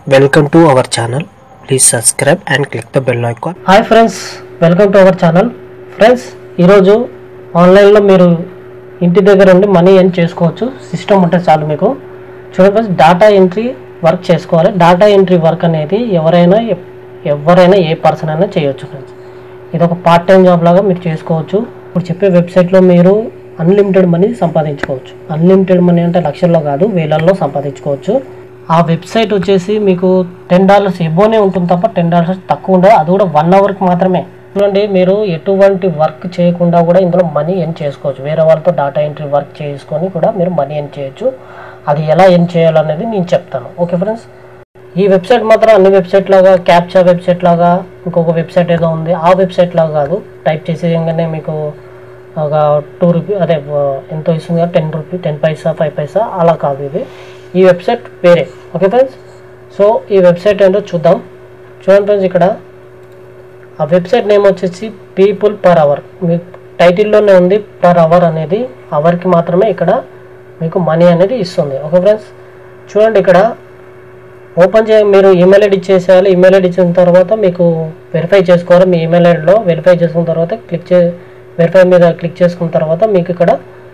Welcome to our channel. Please subscribe and click the bell icon. Hi friends welcome to our channel friends ఈరోజు ఆన్లైన్లో మీరు ఇంటి దగ్గర ఉండి మనీ ఎర్న్ చేసుకోవచ్చు సిస్టమ్ ఉంటే చాలు మీకు చూడండి ఫ్రెండ్స్ డేటా ఎంట్రీ వర్క్ చేసుకోవాలి డేటా ఎంట్రీ వర్క్ అనేది ఎవరైనా ఎప్- ఎవరైనా ఏ పర్సన్ అయినా చేయొచ్చు ఫ్రెండ్స్ ఇది ఒక పార్ట్ టైం జాబ్ లాగా మీరు చేసుకోవచ్చు ఇప్పుడు చెప్పే వెబ్సైట్లో మీరు అన్లిమిటెడ్ మనీ సంపాదించుకోవచ్చు అన్లిమిటెడ్ మనీ అంటే లక్షల్లో కాదు వేలల్లో సంపాదించుకోవచ్చు ఆ వెబ్సైట్ వచ్చేసి మీకు టెన్ డాలర్స్ ఎబోనే ఉంటుంది తప్ప టెన్ డాలర్స్ తక్కువ ఉండదు అది కూడా వన్ అవర్కి మాత్రమే చూడండి మీరు ఎటువంటి వర్క్ చేయకుండా కూడా ఇందులో మనీ ఎన్ చేసుకోవచ్చు వేరే వాళ్ళతో డేటా ఎంట్రీ వర్క్ చేసుకొని కూడా మీరు మనీ ఎన్ చేయొచ్చు అది ఎలా ఎన్ చేయాలనేది నేను చెప్తాను ఓకే ఫ్రెండ్స్ ఈ వెబ్సైట్ మాత్రం అన్ని వెబ్సైట్ లాగా క్యాప్చా వెబ్సైట్ లాగా ఇంకొక వెబ్సైట్ ఏదో ఉంది ఆ వెబ్సైట్ లాగా కాదు టైప్ చేసేయంగానే మీకు ఒక టూ రూపీ అదే ఆ, ఎంతో ఇస్తుంది కదా ten rupee ten paisa five paisa అలా కాదు ఇది ఈ వెబ్సైట్ వేరే ఓకే ఫ్రెండ్స్ సో ఈ వెబ్సైట్ ఏంటో చూద్దాం చూడండి ఫ్రెండ్స్ ఇక్కడ ఆ వెబ్సైట్ నేమ్ వచ్చేసి పీపుల్ పర్ అవర్ మీ టైటిల్లోనే ఉంది పర్ అవర్ అనేది అవర్కి మాత్రమే ఇక్కడ మీకు మనీ అనేది ఇస్తుంది ఓకే ఫ్రెండ్స్ చూడండి ఇక్కడ ఓపెన్ చేయ మీరు ఈమెయిల్ ఐడి ఇచ్చేసేయాలి ఈమెయిల్ ఐడి ఇచ్చిన తర్వాత మీకు వెరిఫై చేసుకోవాలి మీ ఈమెయిల్ ఐడిలో వెరిఫై చేసుకున్న తర్వాత క్లిక్ చే వెరిఫై మీద క్లిక్ చేసుకున్న తర్వాత మీకు ఇక్కడ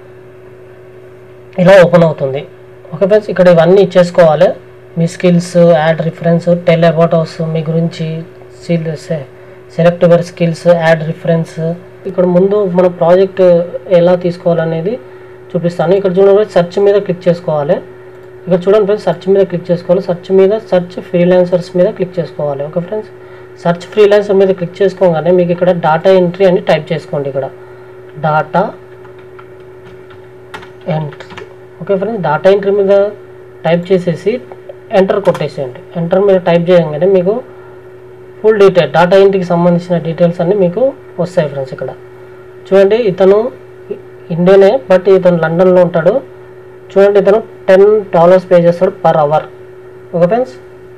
ఇలా ఓపెన్ అవుతుంది ఓకే ఫ్రెండ్స్ ఇక్కడ ఇవన్నీ ఇచ్చేసుకోవాలి మీ skills add reference tell about house మీ గురించి select your skills add reference ఇక్కడ ముందు మన ప్రాజెక్ట్ ఎలా తీసుకోవాలనేది చూపిస్తాను ఇక్కడ చూడండి సెర్చ్ మీద క్లిక్ చేసుకోవాలి ఇక్కడ చూడండి ఫ్రెండ్స్ సెర్చ్ మీద క్లిక్ చేసుకోవాలి సెర్చ్ మీద సెర్చ్ ఫ్రీలాన్సర్స్ మీద క్లిక్ చేసుకోవాలి ఓకే ఫ్రెండ్స్ సెర్చ్ ఫ్రీలాన్సర్ మీద క్లిక్ చేసుకోగానే మీకు ఇక్కడ డాటా ఎంట్రీ అని టైప్ చేసుకోండి ఇక్కడ data entry okay friends data entry మీద టైప్ చేసేసి ఎంటర్ కొట్టేసేయండి ఎంటర్ మీద టైప్ చేయగానే మీకు ఫుల్ డీటెయిల్ డాటా ఎంట్రీకి సంబంధించిన డీటెయిల్స్ అన్నీ మీకు వస్తాయి ఫ్రెండ్స్ ఇక్కడ చూడండి ఇతను ఇండియనే బట్ ఇతను లండన్లో ఉంటాడు చూడండి ఇతను టెన్ డాలర్స్ పే చేస్తాడు పర్ అవర్ ఓకే ఫ్రెండ్స్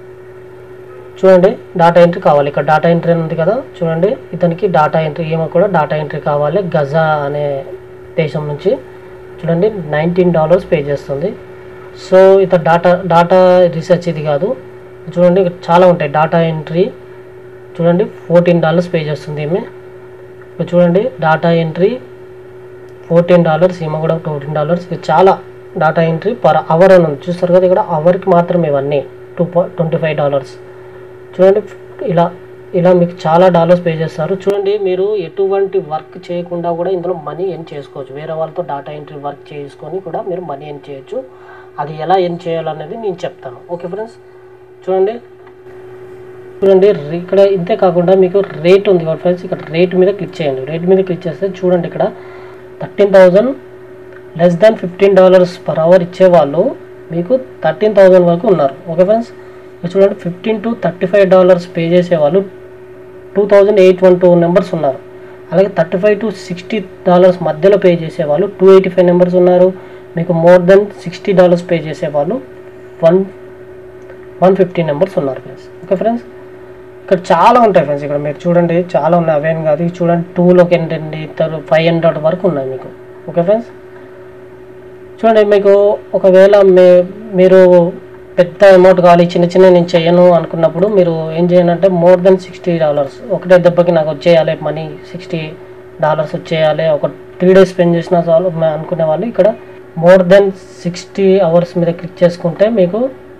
చూడండి డాటా ఎంట్రీ కావాలి ఇక్కడ డాటా ఎంట్రీ అని ఉంది కదా చూడండి ఇతనికి డాటా ఎంట్రీ ఏమో కూడా డాటా ఎంట్రీ కావాలి గజా అనే దేశం నుంచి చూడండి నైన్టీన్ డాలర్స్ పే చేస్తుంది సో ఇతను డాటా డాటా రీసెర్చ్ ఇది కాదు చూడండి ఇక్కడ చాలా ఉంటాయి డాటా ఎంట్రీ చూడండి ఫోర్టీన్ డాలర్స్ పే చేస్తుంది ఈమె ఇక్కడ చూడండి డాటా ఎంట్రీ ఫోర్టీన్ డాలర్స్ ఈమె కూడా ఫోర్టీన్ డాలర్స్ ఇది చాలా డాటా ఎంట్రీ పర్ అవర్ అని ఉంది చూస్తారు కదా ఇక్కడ అవర్కి మాత్రమే ఇవన్నీ టూ ట్వంటీ ఫైవ్ డాలర్స్ చూడండి ఇలా ఇలా మీకు చాలా డాలర్స్ పే చేస్తారు చూడండి మీరు ఎటువంటి వర్క్ చేయకుండా కూడా ఇందులో మనీ ఎన్ చేసుకోవచ్చు వేరే వాళ్ళతో డాటా ఎంట్రీ వర్క్ చేసుకొని కూడా మీరు మనీ ఎన్ చేయొచ్చు అది ఎలా ఎన్ చేయాలనేది నేను చెప్తాను ఓకే ఫ్రెండ్స్ చూడండి చూడండి రే- ఇక్కడ ఇంతే కాకుండా మీకు రేట్ ఉంది కదా ఫ్రెండ్స్ ఇక్కడ రేట్ మీద క్లిక్ చేయండి రేట్ మీద క్లిక్ చేస్తే చూడండి ఇక్కడ thirteen thousand less than fifteen dollars per hour ఇచ్చేవాళ్ళు మీకు థర్టీన్ థౌజండ్ వరకు ఉన్నారు ఓకే ఫ్రెండ్స్ ఇక్కడ చూడండి fifteen to thirty five dollars pay చేసేవాళ్ళు two thousand eight one two numbers ఉన్నారు అలాగే thirty five to sixty dollars మధ్యలో పే చేసేవాళ్ళు టూ ఎయిటీ ఫైవ్ నెంబర్స్ ఉన్నారు మీకు more than sixty dollars pay చేసేవాళ్ళు వన్ వన్ ఫిఫ్టీ నెంబర్స్ ఉన్నారు friends okay friends ఇక్కడ చాలా ఉంటాయి ఫ్రెండ్స్ ఇక్కడ మీరు చూడండి చాలా ఉన్నాయి అవేం కాదు ఇవి చూడండి టూలోకి ఏంటండి తర్వాత ఫైవ్ హండ్రెడ్ వరకు ఉన్నాయి మీకు ఓకే ఫ్రెండ్స్ చూడండి మీకు ఒకవేళ మే మీరు పెద్ద అమౌంట్ కావాలి చిన్న చిన్న నేను చేయను అనుకున్నప్పుడు మీరు ఏం చేయాలంటే మోర్ దెన్ సిక్స్టీ డాలర్స్ ఒకటే దెబ్బకి నాకు వచ్చేయాలి మనీ సిక్స్టీ డాలర్స్ వచ్చేయాలి ఒక త్రీ డేస్ స్పెండ్ చేసినా చాలు మ- అనుకునే వాళ్ళు ఇక్కడ మోర్ దెన్ సిక్స్టీ అవర్స్ మీద క్లిక్ చేసుకుంటే మీకు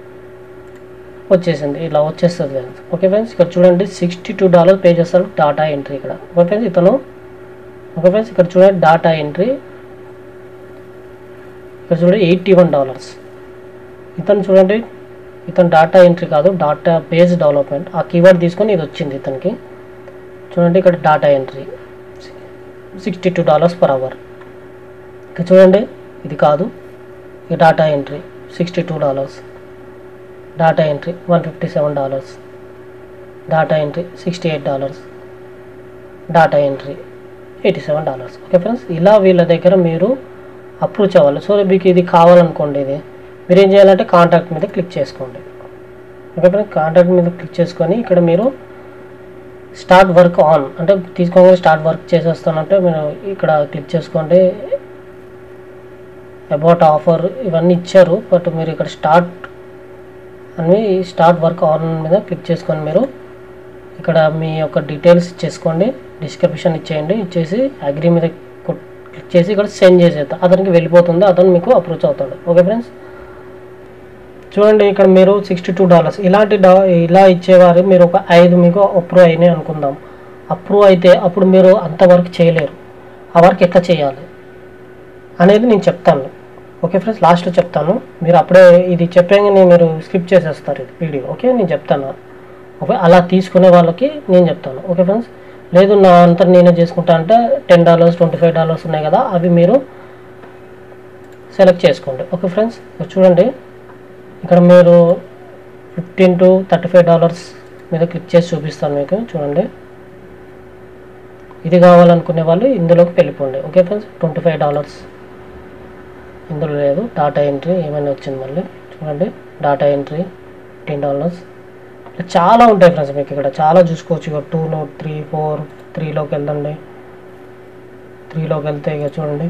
వచ్చేసింది ఇలా వచ్చేస్తుంది ఫ్రెండ్స్ ఓకే ఫ్రెండ్స్ ఇక్కడ చూడండి సిక్స్టీ టూ డాలర్ పే చేస్తారు డాటా ఎంట్రీ ఇక్కడ ఓకే ఫ్రెండ్స్ ఇతను ఓకే ఫ్రెండ్స్ ఇక్కడ చూడండి డాటా ఎంట్రీ ఇక్కడ చూడండి ఎయిటీ వన్ డాలర్స్ ఇతను చూడండి ఇతను డాటా ఎంట్రీ కాదు డాటా బేస్ డెవలప్మెంట్ ఆ కీవర్డ్ తీసుకొని ఇది వచ్చింది ఇతనికి చూడండి ఇక్కడ data entry sixty two dollars per hour ఇక్కడ చూడండి ఇది కాదు ఇది data entry sixty two dollars data entry one fifty seven dollars data entry sixty eight dollars data entry eighty seven dollars okay friends ఇలా వీళ్ళ దగ్గర మీరు అప్రోచ్ అవ్వాలి సో మీకు ఇది కావాలనుకోండి ఇది మీరు ఏం చేయాలంటే కాంటాక్ట్ మీద క్లిక్ చేసుకోండి ఓకే ఫ్రెండ్స్ కాంటాక్ట్ మీద క్లిక్ చేసుకొని ఇక్కడ మీరు స్టార్ట్ వర్క్ ఆన్ అంటే తీసుకోగానే స్టార్ట్ వర్క్ చేసేస్తానంటే మీరు ఇక్కడ క్లిక్ చేసుకోండి అబౌట్ ఆఫర్ ఇవన్నీ ఇచ్చారు బట్ మీరు ఇక్కడ స్టార్ట్ అని స్టార్ట్ వర్క్ ఆన్ మీద క్లిక్ చేసుకొని మీరు ఇక్కడ మీ యొక్క డీటెయిల్స్ ఇచ్చేసుకోండి డిస్క్రిప్షన్ ఇచ్చేయండి ఇచ్చేసి అగ్రి మీద కొట్- క్లిక్ చేసి ఇక్కడ సెండ్ చేసేద్దాం అతనికి వెళ్ళిపోతుంది అతను మీకు అప్రోచ్ అవుతాడు ఓకే ఫ్రెండ్స్ చూడండి ఇక్కడ మీరు సిక్స్టీ టూ డాలర్స్ ఇలాంటి డా ఇలా ఇచ్చేవారు మీరు ఒక ఐదు మీకు అప్రూవ్ అయినాయి అనుకుందాం అప్రూవ్ అయితే అప్పుడు మీరు అంత వర్క్ చేయలేరు ఆ వర్క్ ఎట్లా చేయాలి అనేది నేను చెప్తాను ఓకే ఫ్రెండ్స్ లాస్ట్లో చెప్తాను మీరు అప్పుడే ఇది చెప్పగానే మీరు స్కిప్ చేసేస్తారు ఇది వీడియో ఓకే నేను చెప్తాను ఓకే అలా తీసుకునే వాళ్ళకి నేను చెప్తాను ఓకే ఫ్రెండ్స్ లేదు నా అంతా నేనే చేసుకుంటా అంటే ten dollars twenty five dollars ఉన్నాయి కదా అవి మీరు సెలెక్ట్ చేసుకోండి ఓకే ఫ్రెండ్స్ ఇక్కడ చూడండి ఇక్కడ మీరు fifteen to thirty five dollars మీద క్లిక్ చేసి చూపిస్తాను మీకు చూడండి ఇది కావాలనుకునే వాళ్ళు ఇందులోకి వెళ్ళిపోండి okay friends twenty five dollars ఇందులో లేదు డాటా ఎంట్రీ ఏమైనా వచ్చింది మళ్ళీ చూడండి డాటా ఎంట్రీ టెన్ డాలర్స్ ఇట్లా చాలా ఉంటాయి ఫ్రెండ్స్ మీకు ఇక్కడ చాలా చూసుకోవచ్చు ఇక టూలో త్రీ ఫోర్ త్రీలోకి వెళ్దండి త్రీలోకి వెళ్తే ఇక చూడండి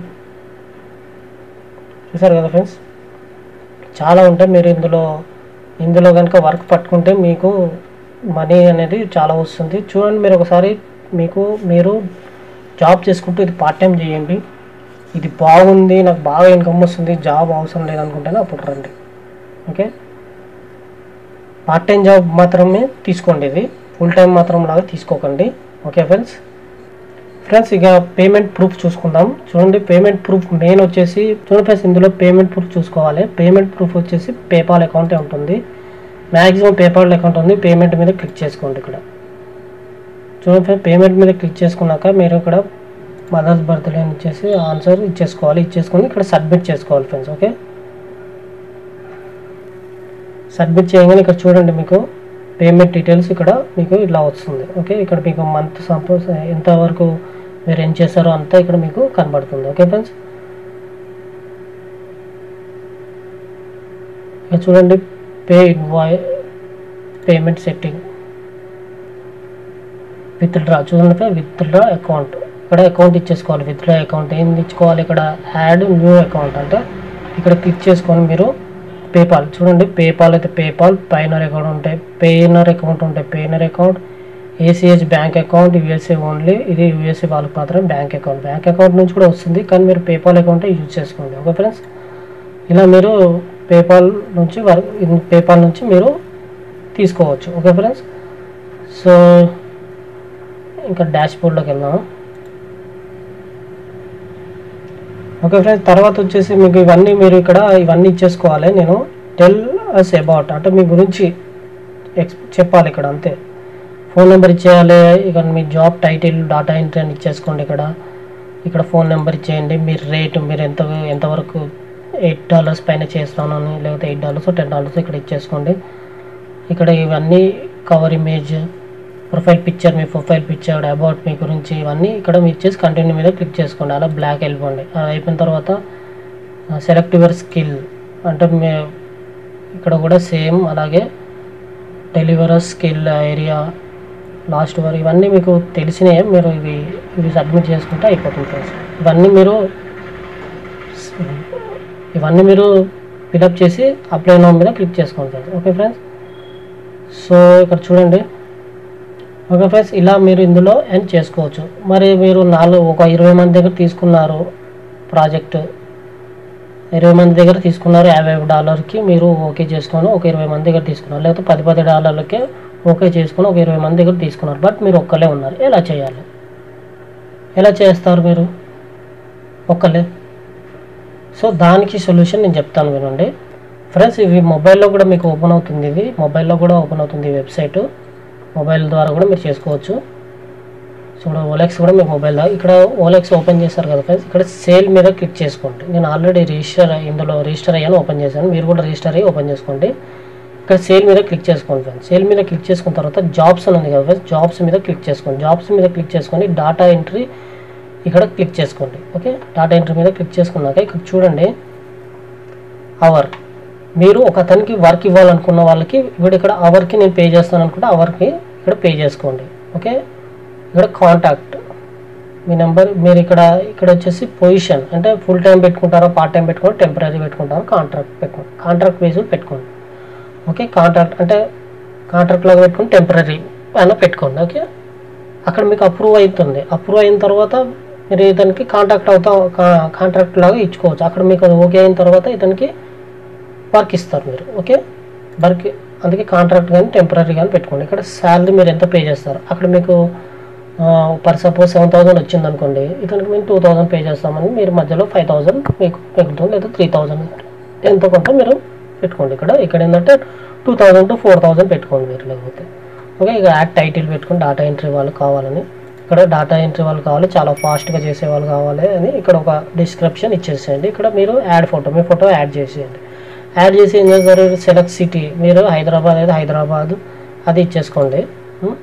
చూసారు కదా ఫ్రెండ్స్ చాలా ఉంటాయి మీరు ఇందులో ఇందులో కనుక వర్క్ పట్టుకుంటే మీకు మనీ అనేది చాలా వస్తుంది చూడండి మీరు ఒకసారి మీకు మీరు జాబ్ చేసుకుంటూ ఇది పార్ట్ టైం చేయండి ఇది బాగుంది నాకు బాగా ఇన్కమ్ వస్తుంది జాబ్ అవసరం లేదనుకుంటేనే అప్పుడు రండి ఓకే పార్ట్ టైం జాబ్ మాత్రమే తీసుకోండి ఇది ఫుల్ టైం మాత్రం లాగా తీసుకోకండి ఓకే ఫ్రెండ్స్ ఫ్రెండ్స్ ఇక పేమెంట్ ప్రూఫ్ చూసుకుందాం చూడండి పేమెంట్ ప్రూఫ్ మెయిన్ వచ్చేసి చూడండి ఫ్రెండ్స్ ఇందులో పేమెంట్ ప్రూఫ్ చూసుకోవాలి పేమెంట్ ప్రూఫ్ వచ్చేసి పేపాల్ అకౌంటే ఉంటుంది మ్యాక్సిమం పేపాల్ అకౌంట్ ఉంది పేమెంట్ మీద క్లిక్ చేసుకోండి ఇక్కడ చూడండి ఫ్రెండ్స్ పేమెంట్ మీద క్లిక్ చేసుకున్నాక మీరు ఇక్కడ మదర్స్ బర్త్డే అని ఇచ్చేసి ఆన్సర్ ఇచ్చేసుకోవాలి ఇచ్చేసుకొని ఇక్కడ సబ్మిట్ చేసుకోవాలి ఫ్రెండ్స్ ఓకే సబ్మిట్ చేయగానే ఇక్కడ చూడండి మీకు పేమెంట్ డీటెయిల్స్ ఇక్కడ మీకు ఇలా వస్తుంది ఓకే ఇక్కడ మీకు మంత్ సపోజ్ ఎంతవరకు మీరు ఏం చేస్తారో అంతా ఇక్కడ మీకు కనబడుతుంది ఓకే ఫ్రెండ్స్ ఇక్కడ చూడండి pay invoice payment setting withdraw చూడండి విత్ డ్రా అకౌంట్ ఇక్కడ అకౌంట్ ఇచ్చేసుకోవాలి విత్ డ్రా అకౌంట్ ఏం ఇచ్చుకోవాలి ఇక్కడ యాడ్ న్యూ అకౌంట్ అంటే ఇక్కడ క్లిక్ చేసుకొని మీరు పేపాల్ చూడండి పేపాల్ అయితే పేపాల్ పైనర్ అకౌంట్ ఉంటాయి పేనర్ అకౌంట్ ఉంటాయి Payoneer account ACH bank account USA only ఇది యూఎస్ఏ వాళ్ళకి మాత్రమే బ్యాంక్ అకౌంట్ బ్యాంక్ అకౌంట్ నుంచి కూడా వస్తుంది కానీ మీరు పేపాల్ అకౌంట్ యూజ్ చేసుకోండి ఓకే ఫ్రెండ్స్ ఇలా మీరు పేపాల్ నుంచి వర్క్ పేపాల్ నుంచి మీరు తీసుకోవచ్చు ఓకే ఫ్రెండ్స్ సో ఇంకా డాష్ బోర్డ్లోకి వెళ్దాం ఓకే ఫ్రెండ్స్ తర్వాత వచ్చేసి మీకు ఇవన్నీ మీరు ఇక్కడ ఇవన్నీ ఇచ్చేసుకోవాలి నేను టెల్ అస్ అబౌట్ అంటే మీ గురించి ఎక్స్ చెప్పాలి ఇక్కడ అంతే ఫోన్ నెంబర్ ఇచ్చేయాలి ఇక మీ జాబ్ టైటిల్ డాటా ఎంట్రీ అని ఇచ్చేసుకోండి ఇక్కడ ఇక్కడ ఫోన్ నెంబర్ ఇచ్చేయండి మీరు రేటు మీరు ఎంత ఎంతవరకు ఎయిట్ డాలర్స్ పైన చేస్తాను అని లేకపోతే ఎయిట్ డాలర్స్ టెన్ డాలర్స్ ఇక్కడ ఇచ్చేసుకోండి ఇక్కడ ఇవన్నీ కవర్ ఇమేజ్ ప్రొఫైల్ పిక్చర్ మీ ప్రొఫైల్ పిక్చర్ అబౌట్ మీ గురించి ఇవన్నీ ఇక్కడ మీరు ఇచ్చేసి కంటిన్యూ మీద క్లిక్ చేసుకోండి అలా బ్లాక్ వెళ్ళిపోండి అది అయిపోయిన తర్వాత సెలెక్ట్ యువర్ స్కిల్ అంటే మీ ఇక్కడ కూడా సేమ్ అలాగే డెలివర్ స్కిల్ ఏరియా లాస్ట్ వరకు ఇవన్నీ మీకు తెలిసినాయి మీరు ఇవి ఇవి సబ్మిట్ చేసుకుంటే అయిపోతుంది ఫ్రెండ్స్ ఇవన్నీ మీరు ఇవన్నీ మీరు ఫిలప్ చేసి అప్లై నో మీద క్లిక్ చేసుకోండి ఫ్రెండ్స్ ఓకే ఫ్రెండ్స్ సో ఇక్కడ చూడండి ఓకే ఫ్రెండ్స్ ఇలా మీరు ఇందులో ఎండ్ చేసుకోవచ్చు మరి మీరు నాలుగు ఒక ఇరవై మంది దగ్గర తీసుకున్నారు ప్రాజెక్ట్ ఇరవై మంది దగ్గర తీసుకున్నారు యాభై డాలర్కి మీరు ఓకే చేసుకొని ఒక ఇరవై మంది దగ్గర తీసుకున్నారు లేకపోతే పది పది డాలర్లకే ఓకే చేసుకొని ఒక ఇరవై మంది దగ్గర తీసుకున్నారు బట్ మీరు ఒక్కలే ఉన్నారు ఎలా చేయాలి ఎలా చేస్తారు మీరు ఒక్కలే సో దానికి సొల్యూషన్ నేను చెప్తాను వినండి ఫ్రెండ్స్ ఇవి మొబైల్లో కూడా మీకు ఓపెన్ అవుతుంది ఇది మొబైల్లో కూడా ఓపెన్ అవుతుంది ఈ వెబ్సైట్ మొబైల్ ద్వారా కూడా మీరు చేసుకోవచ్చు సో ఇప్పుడు ఓలెక్స్ కూడా మీకు మొబైల్ ద్వారా ఇక్కడ ఓలెక్స్ ఓపెన్ చేస్తారు కదా ఫ్రెండ్స్ ఇక్కడ సేల్ మీద క్లిక్ చేసుకోండి నేను ఆల్రెడీ రిజిస్టర్ ఇందులో రిజిస్టర్ అయ్యాను ఓపెన్ చేశాను మీరు కూడా రిజిస్టర్ అయ్యి ఓపెన్ చేసుకోండి ఇక్కడ సేల్ మీద క్లిక్ చేసుకోండి ఫ్రెండ్స్ సేల్ మీద క్లిక్ చేసుకున్న తర్వాత జాబ్స్ అని ఉంది కదా ఫ్రెండ్స్ జాబ్స్ మీద క్లిక్ చేసుకోండి జాబ్స్ మీద క్లిక్ చేసుకొని డాటా ఎంట్రీ ఇక్కడ క్లిక్ చేసుకోండి ఓకే డాటా ఎంట్రీ మీద క్లిక్ చేసుకున్నాక ఇక్కడ చూడండి అవర్ మీరు ఒక అతనికి వర్క్ ఇవ్వాలనుకున్న వాళ్ళకి ఇప్పుడు ఇక్కడ అవర్కి నేను పే చేస్తాను అనుకుంటే అవర్కి ఇక్కడ పే చేసుకోండి ఓకే ఇక్కడ కాంటాక్ట్ మీ నెంబర్ మీరు ఇక్కడ ఇక్కడ వచ్చేసి పొజిషన్ అంటే ఫుల్ టైం పెట్టుకుంటారా పార్ట్ టైం పెట్టుకుంటారా టెంపరీ పెట్టుకుంటారా కాంట్రాక్ట్ పెట్టుకోండి కాంట్రాక్ట్ బేస్ పెట్టుకోండి ఓకే కాంట్రాక్ట్ అంటే కాంట్రాక్ట్ లాగా పెట్టుకుని టెంపరీ అయినా పెట్టుకోండి ఓకే అక్కడ మీకు అప్రూవ్ అవుతుంది అప్రూవ్ అయిన తర్వాత మీరు ఇతనికి కాంటాక్ట్ అవుతా కాంట్రాక్ట్ లాగా ఇచ్చుకోవచ్చు అక్కడ మీకు అది ఓకే అయిన తర్వాత ఇతనికి వర్క్ ఇస్తారు మీరు ఓకే వర్క్ అందుకే కాంట్రాక్ట్ కానీ టెంపరీ కానీ పెట్టుకోండి ఇక్కడ శాలరీ మీరు ఎంత పే చేస్తారు అక్కడ మీకు పర్ సపోజ్ సెవెన్ థౌసండ్ వచ్చింది అనుకోండి ఇతనికి మేము టూ థౌసండ్ పే చేస్తామని మీరు మధ్యలో ఫైవ్ థౌసండ్ మీకు మిగులుతుంది లేదా త్రీ థౌసండ్ ఎంతో కొంత మీరు పెట్టుకోండి ఇక్కడ ఇక్కడ ఏంటంటే two thousand to four thousand పెట్టుకోండి మీరు లేకపోతే ఓకే ఇక యాడ్ టైటిల్ పెట్టుకుని డేటా ఎంట్రీ వాళ్ళు కావాలని ఇక్కడ డేటా ఎంట్రీ వాళ్ళు కావాలి చాలా ఫాస్ట్గా చేసే వాళ్ళు కావాలి అని ఇక్కడ ఒక డిస్క్రిప్షన్ ఇచ్చేసేయండి ఇక్కడ మీరు యాడ్ ఫోటో మీ ఫోటో యాడ్ చేసేయండి యాడ్ చేసి ఏం చేస్తారు సెలెక్ట్ సిటీ మీరు హైదరాబాద్ అయితే హైదరాబాద్ అది ఇచ్చేసుకోండి ఉం?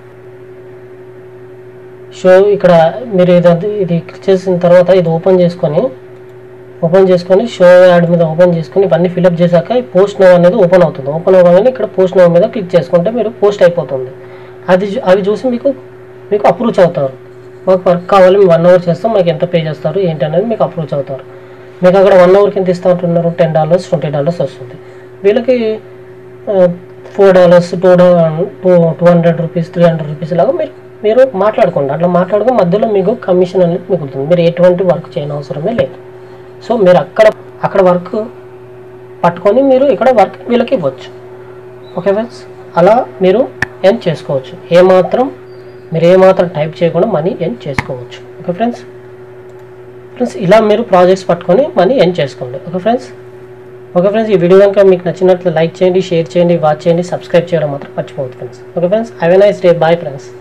షో ఇక్కడ మీరు ఇది ఇది క్లిక్ చేసిన తర్వాత ఇది ఓపెన్ చేసుకొని ఓపెన్ చేసుకొని షో యాడ్ మీద ఓపెన్ చేసుకొని ఇవన్నీ ఫిల్అప్ చేశాక ఈ పోస్ట్ నో అనేది ఓపెన్ అవుతుంది ఓపెన్ అవ్వగానే ఇక్కడ పోస్ట్ నో మీద క్లిక్ చేసుకుంటే మీరు పోస్ట్ అయిపోతుంది అది చూ- అవి చూసి మీకు మీకు అప్రూవ్ అవుతారు మాకు వర్క్ కావాలి మేము వన్ అవర్ చేస్తాం మాకు ఎంత పే చేస్తారు ఏంటి అనేది మీకు అప్రూవ్ అవుతారు మీకు అక్కడ వన్ అవర్కి ఎంత ఇస్తా ఉంటున్నారు టెన్ డాలర్స్ ట్వంటీ డాలర్స్ వస్తుంది వీళ్ళకి four dollars two two two hundred rupees three hundred rupees లాగా మీరు మీరు మాట్లాడుకోండి అట్లా మాట్లాడుకుని మధ్యలో మీకు కమిషన్ అనేది మిగులుతుంది మీరు ఎటువంటి వర్క్ చేయని అవసరమే లేదు సో మీరు అక్కడ అక్కడ వర్క్ పట్టుకొని మీరు ఇక్కడ వర్క్ వీళ్ళకి ఇవ్వచ్చు ఓకే ఫ్రెండ్స్ అలా మీరు ఎన్ చేసుకోవచ్చు ఏమాత్రం మీరు ఏమాత్రం టైప్ చేయకుండా మనీ ఎన్ చేసుకోవచ్చు ఓకే ఫ్రెండ్స్ ఫ్రెండ్స్ ఇలా మీరు ప్రాజెక్ట్స్ పట్టుకొని మనీ ఎన్ చేసుకోండి ఓకే ఫ్రెండ్స్ ఓకే ఫ్రెండ్స్ ఈ వీడియో కనుక మీకు నచ్చినట్లు లైక్ చేయండి షేర్ చేయండి వాచ్ చేయండి సబ్స్క్రైబ్ చేయడం మాత్రం మర్చిపోవద్దు friends okay friends have a nice day bye friends